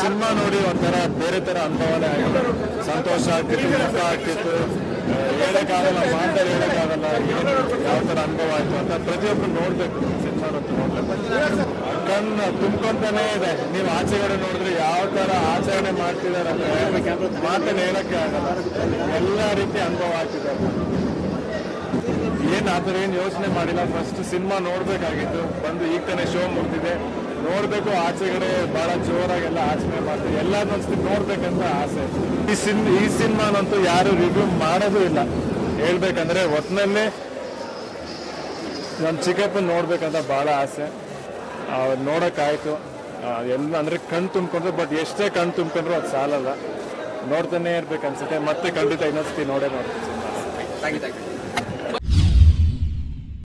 cinema ನೋಡಿ ಒಂಥರ ಬೇರೆ ತರ ಅನುಭವನೇ ಆಗಿದೆ ಸಂತೋಷ ಆಗ್ತಿತ್ತು ದುಃಖ ಆಗ್ತಿತ್ತು ಆ, ಹೇಳಕ್ಕಾಗಲ್ಲ ಮಾತಲ್ಲಿ ಹೇಳಕ್ಕಾಗಲ್ಲ ಏನು ಯಾವ ತರ ಅನುಭವ ಆಯ್ತು ಅಂತ ಪ್ರತಿಯೊಬ್ರು ನೋಡ್ಬೇಕು ಸಿನಿಮಾ ನೋಡ್ಬೇಕು ಕಣ್ಣು ತುಂಬ್ಕೊಂತಾನೆ ಇದೆ ನೀವು ಆಚೆಗಡೆ ನೋಡಿದ್ರೆ ಯಾವ ತರ ಆಚರಣೆ ಮಾಡ್ತಿದಾರೆ ಅಂದ್ರೆ ಮಾತನ್ನ ಹೇಳಕ್ಕೆ ಆಗಲ್ಲ ಎಲ್ಲ ರೀತಿ ಅನುಭವ ಆಗ್ತಿದೆ ಏನ್ ಆತರ ಏನ್ ಯೋಚನೆ ಮಾಡಿಲ್ಲ ಫಸ್ಟ್ ಸಿನಿಮಾ ನೋಡ್ಬೇಕಾಗಿತ್ತು ಬಂದು ಈಗ ತಾನೇ ಶೋ ಮುಗ್ದಿದೆ ನೋಡ್ಬೇಕು ಆಚೆಗಡೆ ಬಹಳ ಜೋರಾಗೆಲ್ಲ ಆಚರಣೆ ಮಾಡ್ತೀವಿ ಎಲ್ಲಾದ್ರೂ ಒಂದ್ಸತಿ ನೋಡ್ಬೇಕಂತ ಆಸೆ ಈ ಸಿನ್ ಈ ಸಿನಿಮಾನಂತೂ ಯಾರು ರಿವ್ಯೂ ಮಾಡೋದು ಇಲ್ಲ ಹೇಳ್ಬೇಕಂದ್ರೆ ಒಟ್ನಲ್ಲಿ ನಮ್ಮ ಚಿಕ್ಕಪ್ಪನ ನೋಡ್ಬೇಕಂತ ಬಹಳ ಆಸೆ ಅವ್ರು ನೋಡೋಕ್ಕಾಯ್ತು ಆ, ಎಲ್ಲ ಅಂದ್ರೆ ಕಣ್ ತುಂಬ್ಕೊಂಡ್ರು ಬಟ್ ಎಷ್ಟೇ ಕಣ್ ತುಂಬ್ಕೊಂಡ್ರು ಅದು ಸಾಲಲ್ಲ ನೋಡ್ತಾನೆ ಇರ್ಬೇಕು ಅನ್ಸುತ್ತೆ ಮತ್ತೆ ಖಂಡಿತ ಇನ್ನೊಂದ್ಸತಿ ನೋಡೇ ನೋಡ್ತೀನಿ cinema thank you thank you